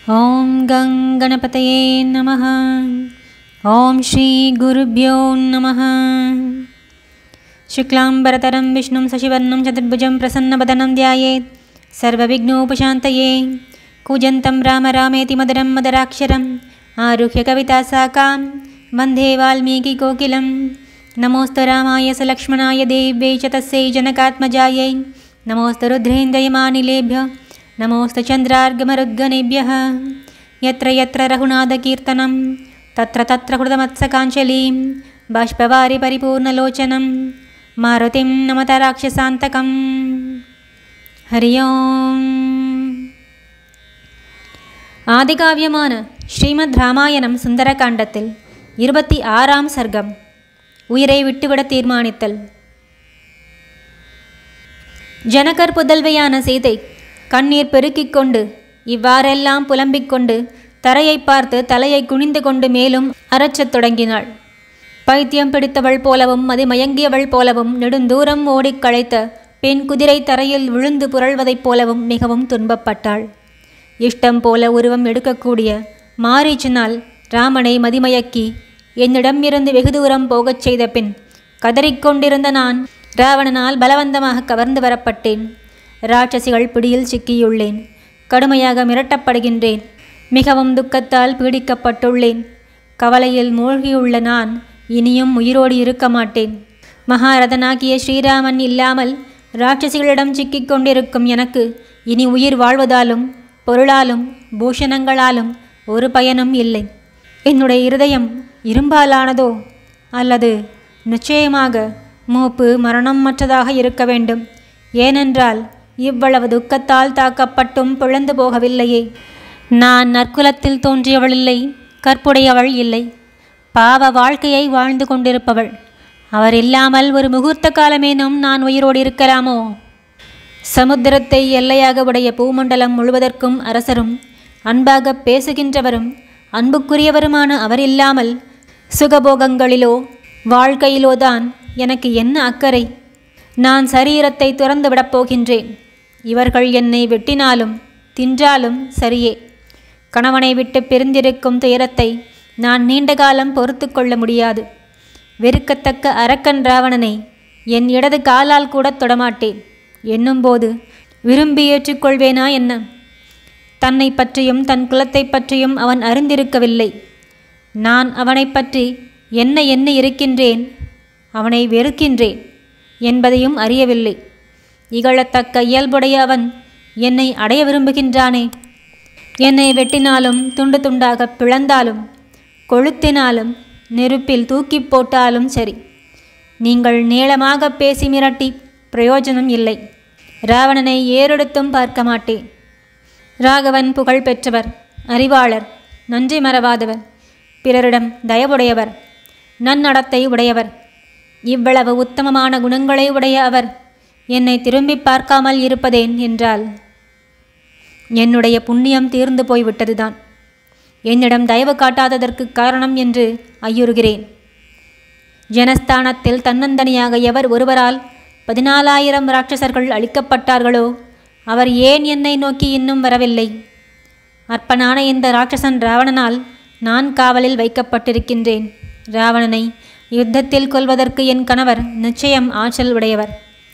ॐ गं गणपतये नमः ॐ श्रीगुरुभ्यो नमः शुक्लाम्बरतरं विष्णुं शशिवर्णं चतुर्भुजं प्रसन्नवदनं ध्यायेत् सर्वविघ्नोपशान्तये कूजन्तं राम रामेति मधुरं मदराक्षरम् आरुह्य कवितासाकां वन्दे वाल्मीकिकोकिलं नमोऽस्तु रामाय सलक्ष्मणाय देव्यै च तस्यै जनकात्मजायै नमोऽस्तु रुद्रेन्द्रयमानिलेभ्य नमोऽस्तु चन्द्रार्गमरुद्गणेभ्यः यत्र यत्र रघुनाथकीर्तनं तत्र तत्र कृतमत्सकाञ्जलिं बाष्पवारि परिपूर्णलोचनं मारुतिं नमत राक्षसान्तकम् हरि ओम् ஆதிகாவியமான ஸ்ரீமத் ராமாயணம் சுந்தரகாண்டத்தில் இருபத்தி ஆறாம் சர்க்கம் உயிரை விட்டுவிட தீர்மானித்தல் ஜனகர் புதல்வையான சீதை கண்ணீர் பெருக்கிக் கொண்டு இவ்வாறெல்லாம் புலம்பிக் கொண்டு தரையை பார்த்து தலையை குனிந்து கொண்டு மேலும் அரச்சத் தொடங்கினாள் பைத்தியம் பிடித்தவள் போலவும் மதிமயங்கியவள் போலவும் நெடுந்தூரம் ஓடிக் களைத்த பெண் குதிரை தரையில் விழுந்து புரள்வதைப் போலவும் மிகவும் துன்பப்பட்டாள் இஷ்டம் போல உருவம் எடுக்கக்கூடிய மாரீச்சினால் ராமனை மதிமயக்கி என்னிடம் இருந்து வெகு தூரம் போகச் செய்த பின் கதறிக்கொண்டிருந்த நான் ராவணனால் பலவந்தமாக கவர்ந்து வரப்பட்டேன் ராட்சசிகள் பிடியில் சிக்கியுள்ளேன் கடுமையாக மிரட்டப்படுகின்றேன் மிகவும் துக்கத்தால் பீடிக்கப்பட்டுள்ளேன் கவலையில் மூழ்கியுள்ள நான் இனியும் உயிரோடு இருக்க மாட்டேன் மகாரதனாகிய ஸ்ரீராமன் இல்லாமல் ராட்சசிகளிடம் சிக்கிக் கொண்டிருக்கும் எனக்கு இனி உயிர் வாழ்வதாலும் பொருளாலும் பூஷணங்களாலும் ஒரு பயனும் இல்லை என்னுடைய இருதயம் இரும்பாலானதோ அல்லது நிச்சயமாக மூப்பு மரணம் மற்றதாக இருக்க வேண்டும் ஏனென்றால் இவ்வளவு துக்கத்தால் தாக்கப்பட்டும் பிழந்து போகவில்லையே நான் நற்குலத்தில் தோன்றியவள் இல்லை கற்புடையவள் இல்லை பாவ வாழ்க்கையை வாழ்ந்து கொண்டிருப்பவள் அவர் இல்லாமல் ஒரு முகூர்த்த காலமேனும் நான் உயிரோடு இருக்கலாமோ சமுத்திரத்தை எல்லையாக உடைய பூமண்டலம் முழுவதற்கும் அரசரும் அன்பாக பேசுகின்றவரும் அன்புக்குரியவருமான அவர் இல்லாமல் சுகபோகங்களிலோ வாழ்க்கையிலோதான் எனக்கு என்ன அக்கறை நான் சரீரத்தை துறந்து விடப் போகின்றேன் இவர்கள் என்னை வெட்டினாலும் தின்றாலும் சரியே கணவனை விட்டு பிரிந்திருக்கும் துயரத்தை நான் நீண்ட காலம் பொறுத்து கொள்ள முடியாது வெறுக்கத்தக்க அரக்கன் ராவணனை என் இடது காலால் கூட தொடமாட்டேன் என்னும்போது விரும்பி ஏற்றுக்கொள்வேனா என்ன தன்னை பற்றியும் தன் குலத்தை பற்றியும் அவன் அறிந்திருக்கவில்லை நான் அவனை பற்றி என்ன என்ன இருக்கின்றேன் அவனை வெறுக்கின்றேன் என்பதையும் அறியவில்லை இகழத்தக்க இயல்புடைய அவன் என்னை அடைய விரும்புகின்றானே என்னை வெட்டினாலும் துண்டு துண்டாக பிளந்தாலும் கொளுத்தினாலும் நெருப்பில் தூக்கி போட்டாலும் சரி நீங்கள் நீளமாக பேசி மிரட்டி பிரயோஜனம் இல்லை ராவணனை ஏறெடுத்தும் பார்க்க மாட்டேன் ராகவன் புகழ் பெற்றவர் அறிவாளர் நன்றி மறவாதவர் பிறரிடம் தயவுடையவர் நன்னடத்தை உடையவர் இவ்வளவு உத்தமமான குணங்களை உடைய அவர் என்னை திரும்பி பார்க்காமல் இருப்பதேன் என்றால் என்னுடைய புண்ணியம் தீர்ந்து போய்விட்டதுதான் என்னிடம் தயவு காட்டாததற்கு காரணம் என்று ஐயுறுகிறேன் ஜனஸ்தானத்தில் தன்னந்தனியாக எவர் ஒருவரால் பதினாலாயிரம் ராட்சசர்கள் அழிக்கப்பட்டார்களோ அவர் ஏன் என்னை நோக்கி இன்னும் வரவில்லை அற்பனான இந்த ராட்சசன் ராவணனால் நான் காவலில் வைக்கப்பட்டிருக்கின்றேன் ராவணனை யுத்தத்தில் கொல்வதற்கு என் கணவர் நிச்சயம் ஆற்றல் உடையவர்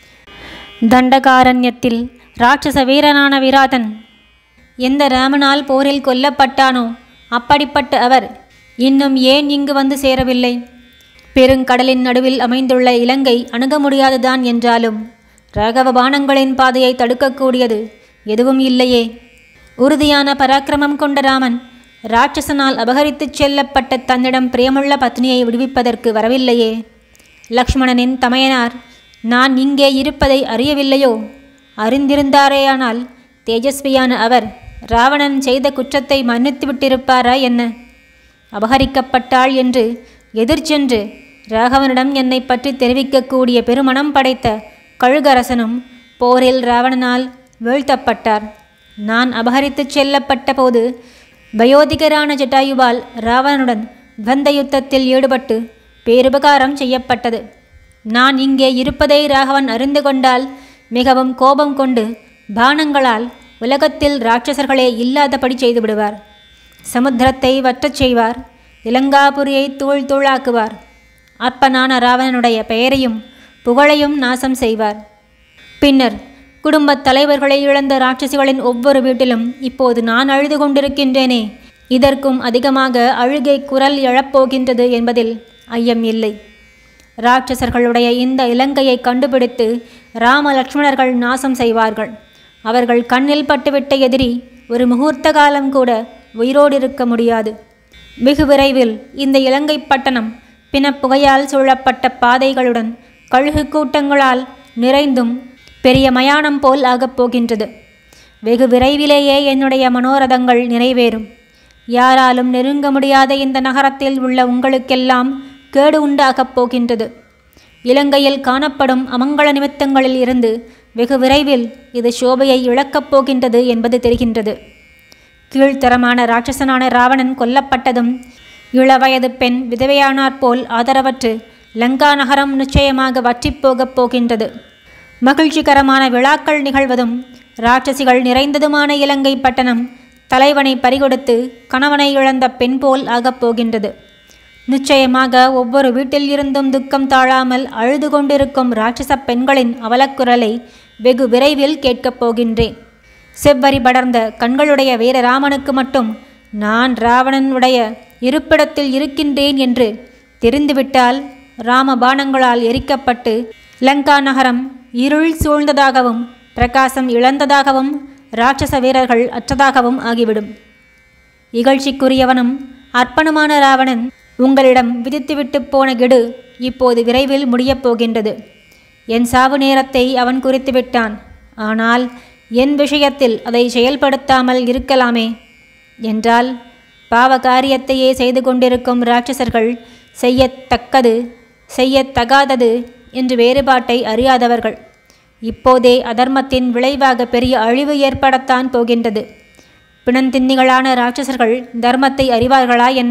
தண்டகாரண்யத்தில் ராட்சச வீரனான விராதன் எந்த ராமனால் போரில் கொல்லப்பட்டானோ அப்படிப்பட்ட அவர் இன்னும் ஏன் இங்கு வந்து சேரவில்லை பெருங்கடலின் நடுவில் அமைந்துள்ள இலங்கை அணுக முடியாதுதான் என்றாலும் ராகவ பானங்களின் பாதையை தடுக்கக்கூடியது எதுவும் இல்லையே உறுதியான பராக்கிரமம் கொண்ட ராமன் ராட்சசனால் அபகரித்துச் செல்லப்பட்ட தன்னிடம் பிரியமுள்ள பத்னியை விடுவிப்பதற்கு வரவில்லையே லக்ஷ்மணனின் தமையனார் நான் இங்கே இருப்பதை அறியவில்லையோ அறிந்திருந்தாரேயானால் தேஜஸ்வியான அவர் ராவணன் செய்த குற்றத்தை மன்னித்து விட்டிருப்பாரா என்ன அபகரிக்கப்பட்டாள் என்று எதிர்ச்சென்று ராகவனிடம் என்னை பற்றி தெரிவிக்கக்கூடிய பெருமணம் படைத்த கழுகரசனும் போரில் ராவணனால் வீழ்த்தப்பட்டார் நான் அபகரித்துச் செல்லப்பட்ட போது வயோதிகரான ஜட்டாயுவால் ராவணனுடன் பந்த யுத்தத்தில் ஈடுபட்டு பேருபகாரம் செய்யப்பட்டது நான் இங்கே இருப்பதை ராகவன் அறிந்து கொண்டால் மிகவும் கோபம் கொண்டு பானங்களால் உலகத்தில் ராட்சசர்களே இல்லாதபடி செய்து விடுவார் சமுத்திரத்தை வற்றச் செய்வார் இலங்காபுரியை தூள் தூளாக்குவார் அற்பனான ராவணனுடைய பெயரையும் புகழையும் நாசம் செய்வார் பின்னர் குடும்பத் தலைவர்களை இழந்த ராட்சசிகளின் ஒவ்வொரு வீட்டிலும் இப்போது நான் அழுது கொண்டிருக்கின்றேனே இதற்கும் அதிகமாக அழுகை குரல் எழப்போகின்றது என்பதில் ஐயம் இல்லை ராட்சசர்களுடைய இந்த இலங்கையை கண்டுபிடித்து ராம லக்ஷ்மணர்கள் நாசம் செய்வார்கள் அவர்கள் கண்ணில் பட்டுவிட்ட எதிரி ஒரு முகூர்த்த காலம் கூட உயிரோடு இருக்க முடியாது வெகு விரைவில் இந்த இலங்கை பட்டணம் பிணப்புகையால் சூழப்பட்ட பாதைகளுடன் கழுகு கூட்டங்களால் நிறைந்தும் பெரிய மயானம் போல் ஆகப் போகின்றது வெகு விரைவிலேயே என்னுடைய மனோரதங்கள் நிறைவேறும் யாராலும் நெருங்க முடியாத இந்த நகரத்தில் உள்ள உங்களுக்கெல்லாம் கேடு உண்டாகப் போகின்றது இலங்கையில் காணப்படும் அமங்கல நிமித்தங்களில் இருந்து வெகு விரைவில் இது சோபையை இழக்கப் போகின்றது என்பது தெரிகின்றது கீழ்த்தரமான ராட்சசனான ராவணன் கொல்லப்பட்டதும் இளவயது பெண் விதவையானாற் போல் ஆதரவற்று லங்கா நகரம் நிச்சயமாக வற்றிப் போகப் போகின்றது மகிழ்ச்சிகரமான விழாக்கள் நிகழ்வதும் ராட்சசிகள் நிறைந்ததுமான இலங்கை பட்டணம் தலைவனை பறிகொடுத்து கணவனை இழந்த பெண் போல் ஆகப் போகின்றது நிச்சயமாக ஒவ்வொரு வீட்டில் இருந்தும் துக்கம் தாழாமல் அழுது கொண்டிருக்கும் ராட்சச பெண்களின் அவலக்குரலை வெகு விரைவில் கேட்கப் போகின்றேன் செவ்வரி படர்ந்த கண்களுடைய வீரராமனுக்கு மட்டும் நான் ராவணனுடைய இருப்பிடத்தில் இருக்கின்றேன் என்று தெரிந்துவிட்டால் ராமபாணங்களால் எரிக்கப்பட்டு லங்கா நகரம் இருள் சூழ்ந்ததாகவும் பிரகாசம் இழந்ததாகவும் ராட்சச வீரர்கள் அற்றதாகவும் ஆகிவிடும் இகழ்ச்சிக்குரியவனும் அர்ப்பணமான ராவணன் உங்களிடம் விதித்துவிட்டு போன கெடு இப்போது விரைவில் முடியப் போகின்றது என் சாவு நேரத்தை அவன் குறித்து விட்டான் ஆனால் என் விஷயத்தில் அதை செயல்படுத்தாமல் இருக்கலாமே என்றால் பாவ காரியத்தையே செய்து கொண்டிருக்கும் ராட்சசர்கள் செய்யத்தக்கது செய்யத்தகாதது என்று வேறுபாட்டை அறியாதவர்கள் இப்போதே அதர்மத்தின் விளைவாக பெரிய அழிவு ஏற்படத்தான் போகின்றது பிணந்தின்னிகளான ராட்சசர்கள் தர்மத்தை அறிவார்களா என்ன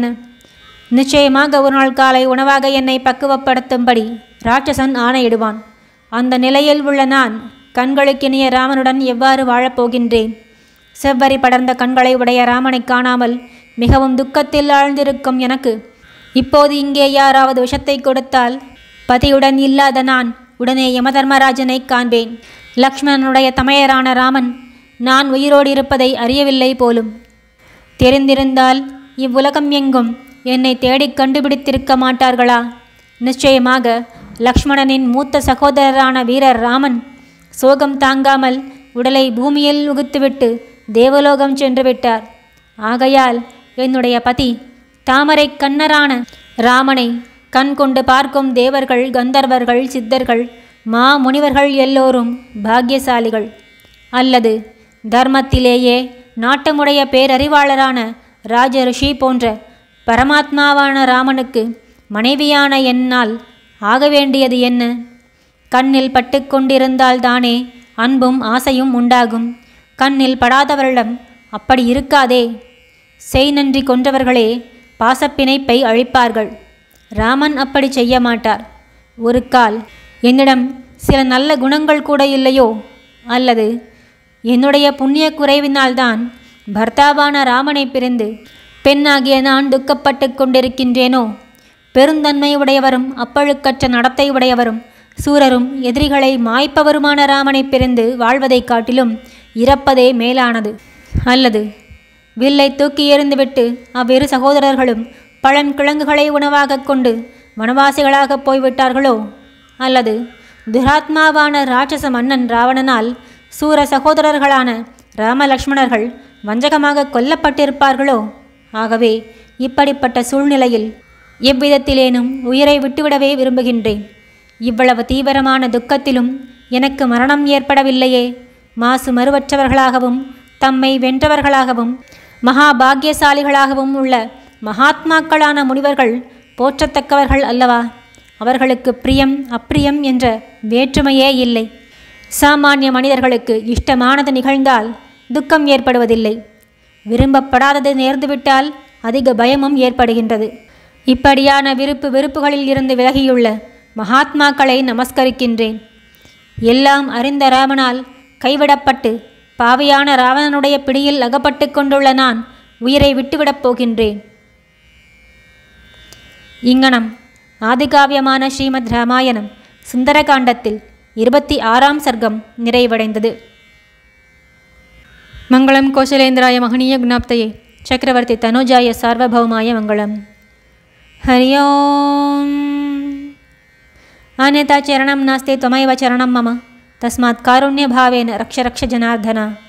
நிச்சயமாக ஒரு நாள் காலை உணவாக என்னை பக்குவப்படுத்தும்படி ராட்சசன் ஆணையிடுவான் அந்த நிலையில் உள்ள நான் கண்களுக்கினிய ராமனுடன் எவ்வாறு வாழப்போகின்றேன் செவ்வரி படர்ந்த கண்களை உடைய ராமனை காணாமல் மிகவும் துக்கத்தில் ஆழ்ந்திருக்கும் எனக்கு இப்போது இங்கே யாராவது விஷத்தை கொடுத்தால் பதியுடன் இல்லாத நான் உடனே யமதர்மராஜனை காண்பேன் லக்ஷ்மணனுடைய தமையரான ராமன் நான் உயிரோடு இருப்பதை அறியவில்லை போலும் தெரிந்திருந்தால் இவ்வுலகம் எங்கும் என்னை தேடிக் கண்டுபிடித்திருக்க மாட்டார்களா நிச்சயமாக லக்ஷ்மணனின் மூத்த சகோதரரான வீரர் ராமன் சோகம் தாங்காமல் உடலை பூமியில் உகுத்துவிட்டு தேவலோகம் சென்று விட்டார் ஆகையால் என்னுடைய பதி தாமரை கண்ணரான ராமனை கண் கொண்டு பார்க்கும் தேவர்கள் கந்தர்வர்கள் சித்தர்கள் மா முனிவர்கள் எல்லோரும் பாக்கியசாலிகள் அல்லது தர்மத்திலேயே நாட்டமுடைய பேரறிவாளரான ராஜ ரிஷி போன்ற பரமாத்மாவான ராமனுக்கு மனைவியான என்னால் ஆக வேண்டியது என்ன கண்ணில் பட்டு கொண்டிருந்தால்தானே அன்பும் ஆசையும் உண்டாகும் கண்ணில் படாதவரிடம் அப்படி இருக்காதே செய் நன்றி கொன்றவர்களே பாசப்பிணைப்பை அழிப்பார்கள் ராமன் அப்படி செய்ய மாட்டார் ஒரு கால் என்னிடம் சில நல்ல குணங்கள் கூட இல்லையோ அல்லது என்னுடைய புண்ணிய குறைவினால்தான் பர்த்தாவான ராமனை பிரிந்து பெண்ணாகிய நான் துக்கப்பட்டு கொண்டிருக்கின்றேனோ பெருந்தன்மை உடையவரும் அப்பழுக்கற்ற நடத்தை உடையவரும் சூரரும் எதிரிகளை மாய்ப்பவருமான ராமனை பிரிந்து வாழ்வதைக் காட்டிலும் இறப்பதே மேலானது அல்லது வில்லை தூக்கி எறிந்துவிட்டு அவ்விரு சகோதரர்களும் பழங்கிழங்குகளை உணவாகக் கொண்டு வனவாசிகளாகப் போய்விட்டார்களோ அல்லது துராத்மாவான ராட்சச மன்னன் ராவணனால் சூர சகோதரர்களான ராமலக்ஷ்மணர்கள் வஞ்சகமாக கொல்லப்பட்டிருப்பார்களோ ஆகவே இப்படிப்பட்ட சூழ்நிலையில் எவ்விதத்திலேனும் உயிரை விட்டுவிடவே விரும்புகின்றேன் இவ்வளவு தீவிரமான துக்கத்திலும் எனக்கு மரணம் ஏற்படவில்லையே மாசு மறுவற்றவர்களாகவும் தம்மை வென்றவர்களாகவும் மகா பாக்கியசாலிகளாகவும் உள்ள மகாத்மாக்களான முனிவர்கள் போற்றத்தக்கவர்கள் அல்லவா அவர்களுக்கு பிரியம் அப்பிரியம் என்ற வேற்றுமையே இல்லை சாமானிய மனிதர்களுக்கு இஷ்டமானது நிகழ்ந்தால் துக்கம் ஏற்படுவதில்லை விரும்பப்படாதது நேர்ந்துவிட்டால் அதிக பயமும் ஏற்படுகின்றது இப்படியான விருப்பு வெறுப்புகளில் இருந்து விலகியுள்ள மகாத்மாக்களை நமஸ்கரிக்கின்றேன் எல்லாம் அறிந்த ராமனால் கைவிடப்பட்டு பாவியான ராவணனுடைய பிடியில் அகப்பட்டு கொண்டுள்ள நான் உயிரை விட்டுவிடப் போகின்றேன் இங்கனம் ஆதிகாவியமான ஸ்ரீமத் ராமாயணம் சுந்தரகாண்டத்தில் இருபத்தி ஆறாம் சர்க்கம் நிறைவடைந்தது மங்களம் கோசலேந்திராய மகனீய குணாப்தயே சக்கரவர்த்தி தனுஜாய சார்வபௌமாய மங்களம் हरि ओम् अन्यथा चरणं नास्ति त्वमेव चरणं मम तस्मात् कारुण्यभावेन रक्ष रक्ष जनार्दन